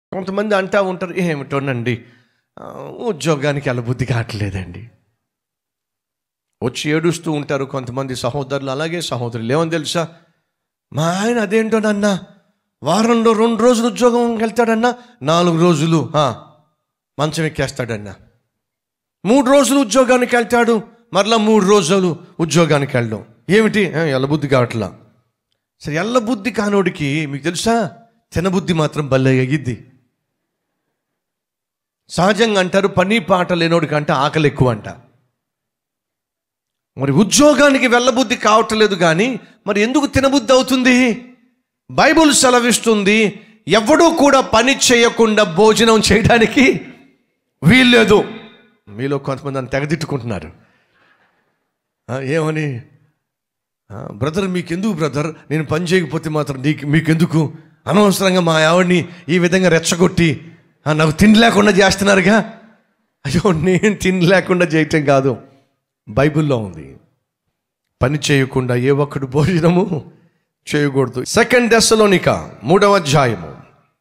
కొంతమంది అంటా ఉంటారు ఏమిటోనండి ఆ, ఉద్యోగానికి అలా బుద్ధి కావట్లేదండి వచ్చి ఏడుస్తూ ఉంటారు కొంతమంది సహోదరులు అలాగే సహోదరులు ఏమని తెలుసా మా ఆయన అదేంటోనన్నా వారంలో రెండు రోజులు ఉద్యోగం వెళ్తాడన్నా నాలుగు రోజులు ఆ, మంచం ఎక్కేస్తాడన్నా మూడు రోజులు ఉద్యోగానికి వెళ్తాడు మరలా మూడు రోజులు ఉద్యోగానికి వెళ్ళడం ఏమిటి ఆ, ఎల్లబుద్ధి కావట్లా సరే ఎల్లబుద్ధి కానోడికి మీకు తెలుసా తినబుద్ధి మాత్రం భలే అయ్యిద్ది సహజంగా అంటారు పని పాట లేనోడికి అంటే ఆకలి ఎక్కువ అంట మరి ఉద్యోగానికి వెళ్ళబుద్ధి కావట్లేదు కానీ మరి ఎందుకు తినబుద్ధి అవుతుంది బైబుల్ సెలవిస్తుంది ఎవడూ కూడా పని చేయకుండా భోజనం చేయడానికి వీల్లేదు మీలో కొంతమంది నన్ను తెగదిట్టుకుంటున్నారు ఆ, ఏమని ఆ, బ్రదర్ మీకెందుకు బ్రదర్ నేను పని చేయకపోతే మాత్రం నీకు మీకెందుకు అనవసరంగా మా ఆవిడ్ని ఈ విధంగా రెచ్చగొట్టి ఆ, నాకు తిండి లేకుండా చేస్తున్నారుగా అయ్యో నేను తిండి లేకుండా చేయటం కాదు బైబిల్లో ఉంది పని చేయకుండా ఏ ఒక్కడు భోజనము చేయకూడదు సెకండ్ దశలోనిక మూడవ అధ్యాయము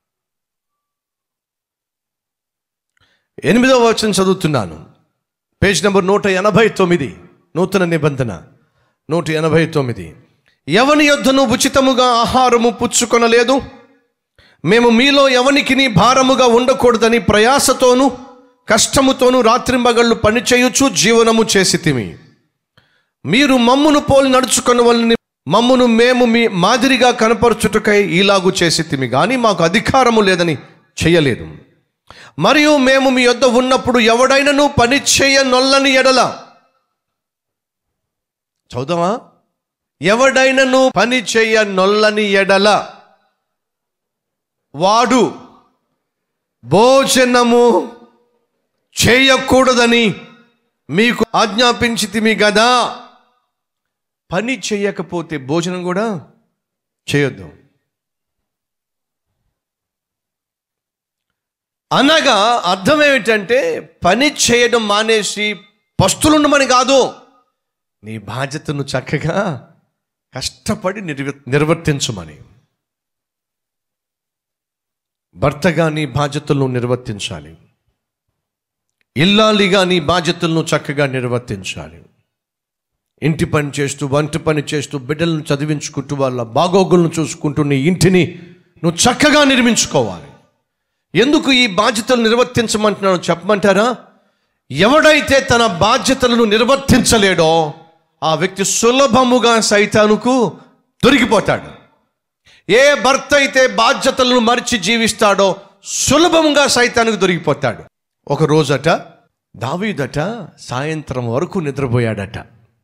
ఎనిమిదవ వచనం చదువుతున్నాను పేజ్ నెంబర్ నూట ఎనభై తొమ్మిది నూతన నిబంధన నూట ఎనభై తొమ్మిది ఎవని యొద్దను ఉచితముగా ఆహారము పుచ్చుకొనలేదు మేము మీలో ఎవనికిని భారముగా ఉండకూడదని ప్రయాసతోనూ కష్టముతోనూ రాత్రింబగళ్ళు పనిచేయుచు జీవనము చేసితిమి మీరు మమ్మును పోలి నడుచుకున్న వాళ్ళని మమ్మును మేము మీ మాదిరిగా కనపరచుటకై ఈలాగు చేసితిమి కానీ మాకు అధికారము లేదని చేయలేదు మరియు మేము మీ యొద్ద ఉన్నప్పుడు ఎవడైనను పని చేయ నొల్లని ఎడల చదుదామా ఎవడైనను పని చేయ నొల్లని ఎడల వాడు భోజనము చేయకూడదని మీకు ఆజ్ఞాపించితిమి కదా పని చేయకపోతే భోజనం కూడా చేయొద్దు అనగా అర్థం ఏమిటంటే పని చేయడం మానేసి పస్తులుండమని కాదు నీ బాధ్యతను చక్కగా కష్టపడి నిర్వ నిర్వర్తించమని భర్తగా నీ బాధ్యతలను నిర్వర్తించాలి ఇల్లాలిగా నీ బాధ్యతలను చక్కగా నిర్వర్తించాలి ఇంటి పని చేస్తూ వంట పని చేస్తూ బిడ్డలను చదివించుకుంటూ వాళ్ళ బాగోగులను చూసుకుంటూ నీ ఇంటిని నువ్వు చక్కగా నిర్మించుకోవాలి ఎందుకు ఈ బాధ్యతలు నిర్వర్తించమంటున్నాను చెప్పమంటారా ఎవడైతే తన బాధ్యతలను నిర్వర్తించలేడో ఆ వ్యక్తి సులభముగా సైతానుకు దొరికిపోతాడు ఏ భర్త అయితే బాధ్యతలను మరిచి జీవిస్తాడో సులభంగా సైతానికి దొరికిపోతాడు ఒక రోజట దావీదట సాయంత్రం వరకు నిద్రపోయాడట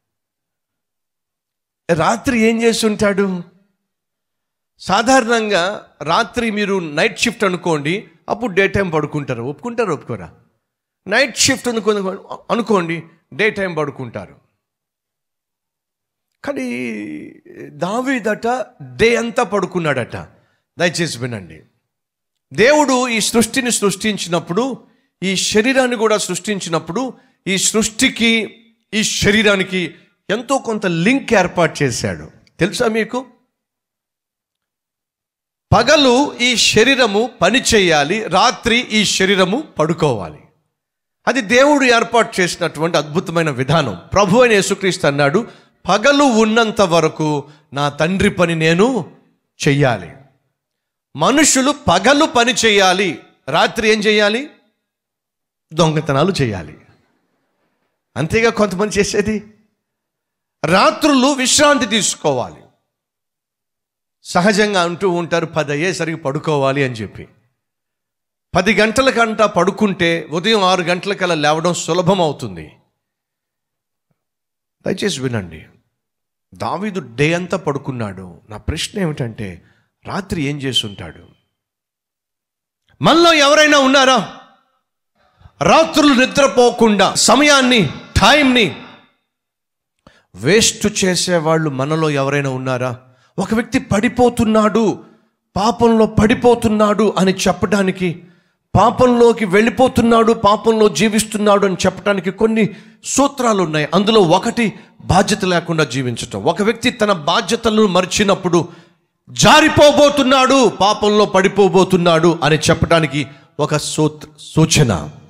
రాత్రి ఏం చేసి ఉంటాడు సాధారణంగా రాత్రి మీరు నైట్ షిఫ్ట్ అనుకోండి అప్పుడు డే టైం పడుకుంటారు ఒప్పుకుంటారు ఒప్పుకోరా నైట్ షిఫ్ట్ అనుకో అనుకోండి డే టైం పడుకుంటారు కానీ దావీదట డే అంతా పడుకున్నాడట దయచేసి వినండి దేవుడు ఈ సృష్టిని సృష్టించినప్పుడు ఈ శరీరాన్ని కూడా సృష్టించినప్పుడు ఈ సృష్టికి ఈ శరీరానికి ఎంతో కొంత లింక్ ఏర్పాటు చేశాడు తెలుసా మీకు పగలు ఈ శరీరము పని చేయాలి రాత్రి ఈ శరీరము పడుకోవాలి అది దేవుడు ఏర్పాటు చేసినటువంటి అద్భుతమైన విధానం ప్రభు అని యేసుక్రీస్తు అన్నాడు పగలు ఉన్నంత వరకు నా తండ్రి పని నేను చెయ్యాలి మనుషులు పగలు పని చేయాలి రాత్రి ఏం చేయాలి దొంగతనాలు చేయాలి అంతేగా కొంతమంది చేసేది రాత్రులు విశ్రాంతి తీసుకోవాలి సహజంగా అంటూ ఉంటారు పది అయ్యేసరికి పడుకోవాలి అని చెప్పి పది గంటలకంట పడుకుంటే ఉదయం ఆరు గంటలకల్లా లేవడం సులభం అవుతుంది దయచేసి వినండి దావీదు డే అంతా పడుకున్నాడు నా ప్రశ్న ఏమిటంటే రాత్రి ఏం చేస్తుంటాడు మనలో ఎవరైనా ఉన్నారా రాత్రులు నిద్రపోకుండా సమయాన్ని టైంని వేస్ట్ చేసేవాళ్ళు మనలో ఎవరైనా ఉన్నారా ఒక వ్యక్తి పడిపోతున్నాడు పాపంలో పడిపోతున్నాడు అని చెప్పడానికి పాపంలోకి వెళ్ళిపోతున్నాడు పాపంలో జీవిస్తున్నాడు అని చెప్పడానికి కొన్ని సూత్రాలు ఉన్నాయి అందులో ఒకటి బాధ్యత లేకుండా జీవించటం ఒక వ్యక్తి తన బాధ్యతలను మర్చినప్పుడు జారిపోబోతున్నాడు పాపంలో పడిపోబోతున్నాడు అని చెప్పడానికి ఒక సూత్ర సూచన